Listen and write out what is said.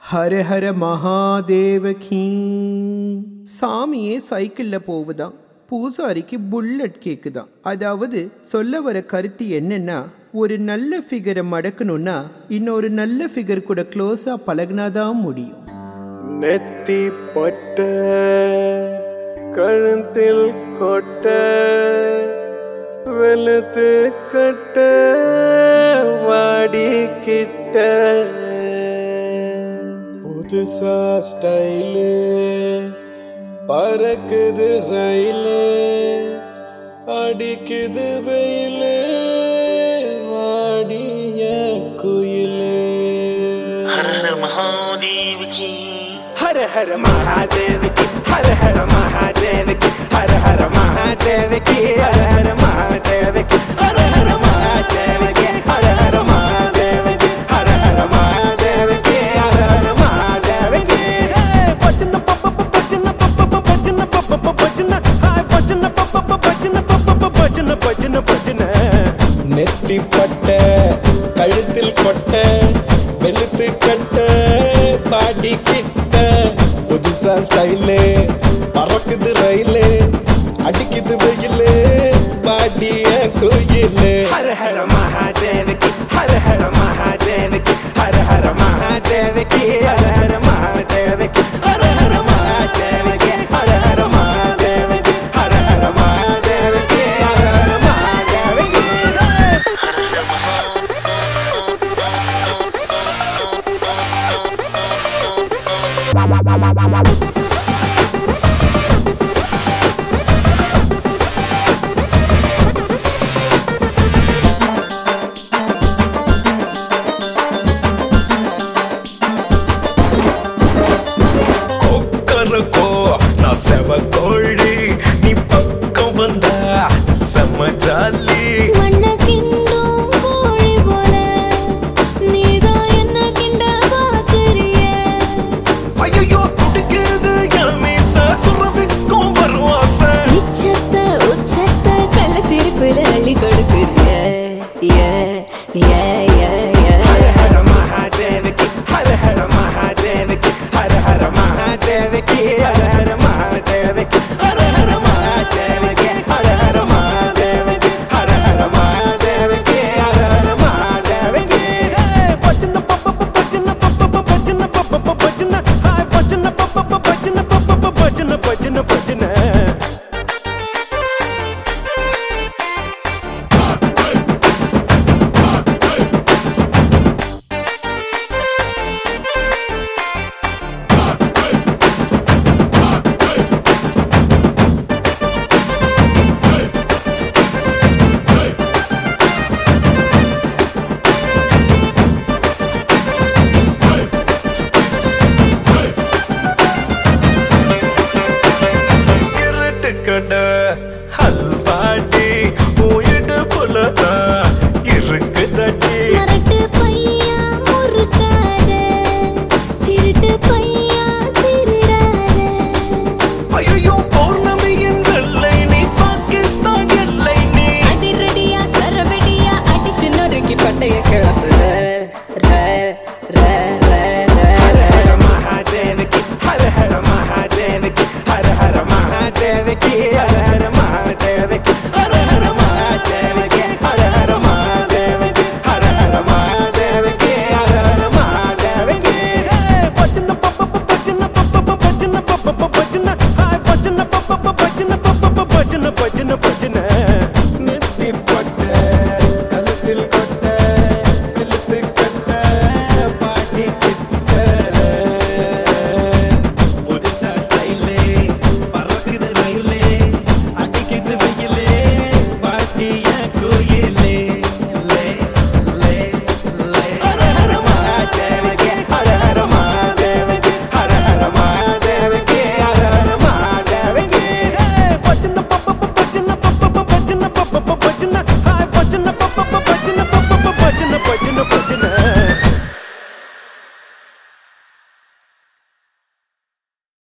ஹர ஹர மகாதேவகி சாமியே சைக்கிள்ல போகுதாம் பூசாரிக்கு புல்லட் கேக்குதாம் அதாவது சொல்ல வர கருத்து என்னன்னா ஒரு நல்ல ஃபிகரை மடக்கணும்னா இன்னொரு நல்ல ஃபிகர் கூட க்ளோஸா பழகினாதான் முடியும் நெத்தி பொட்ட கழுத்தில் கொட்ட வெளுத்து கட்ட வாடி கிட்ட புதுசா ஸ்டைலு பறக்குது ரயிலு அடிக்குது வெயிலு வாடிய குயிலு हर हर महादेव की हर हर महादेव की हर हर महादेव की हर हर महादेव की हर हर महादेव की हर हर महादेव की हर हर महादेव की हर हर महादेव की हर हर महादेव की भजन पप भजन पप भजन पप भजन हाय भजन पप भजन पप भजन भजन भजन நெத்தி பட்ட கழுத்தில் கொட்ட வெளுத்து கட்ட பாடி கிட்ட புதுசா ஸ்டைலு பறக்குது ரயிலு அடிக்குது வெயிலு பாடிய கோயிலு ஹர ஹர மகாதேவ கி ஹர ஹர மகாதேவ கி ஹர ஹர மகாதேவ கி ஹர ஹர மகாதேவ கி ஹர ஹர மகாதேவ கி ஹர ஹர மகாதேவ கி ஹர ஹர மகாதேவ கி ஹர ஹர மகாதேவ கி கொக்கரக்கோ நான் செவ கோழி நீ பக்கம் வந்தா செம்ம ஜாலி மண்ண கிண்டும் கோழி போல நீதான் என்ன கிண்ட பாக்குறிய ஐயோ துடிக்குது என் மீச துறவிக்கும் வருவாச உச்சத்த உச்சத்த கள்ள சிரிப்புல அள்ளி கொடுக்குறிய ஏ ஏ ஏ ஏ ஹர ஹர மகாதேவ கி ஹர ஹர மகாதேவ கி ஹர ஹர மகாதேவ கி ஹர ஹர மகாதேவ கி ஹர ஹர மகாதேவ கி ஹர ஹர மகாதேவ கி ஹர ஹர மகாதேவ கி ஹர ஹர மகாதேவ கி பஜன பப்ப பஜன பப்ப பஜன பப்ப பஜன ஹாய் பஜன பப்ப பஜன பப்ப பஜன பஜன பஜன இருட்டு கட ஹல்வாடி உயிடு புலதான் இருக்கு தடி மரட்டு பையா முறுக்காத திருட்டு பையா திருடாத ஐயோ பௌர்ணமியின் வெள்ளை நீ பாகிஸ்தான் எல்லை நீ அதிரடியா சரவெடியா அடிச்சு நொறுக்கி பட்டைய கிளப்புற ர ர ர ர ஹர ஹர மகாதேவ கி ஹர ஹர மகாதேவ கி ஹர ஹர மகாதேவ கி ஹர ஹர மகாதேவ கி ஹர ஹர மகாதேவ கி ஹர ஹர மகாதேவ கி ஹர ஹர மகாதேவ கி ஹர ஹர மகாதேவ கி பஜன பப்ப பஜன பப்ப பஜன பப்ப பஜன ஹாய் பஜன பப்ப பஜன பப்ப பஜன பஜன பஜன நெத்தி பட்ட கழுத்தில் கொட்ட வெளுத்து கட்ட பாட்டி கிட்ட புதுசா ஸ்டைலே பறக்குது ரயிலே அடிக்குது வெயிலே பாட்டிய கோயிலே லே லே லே ஹர ஹர மகாதேவகே ஹர ஹர மகாதேவகே ஹர ஹர மகாதேவகே ஹர ஹர மகாதேவகே பச்சன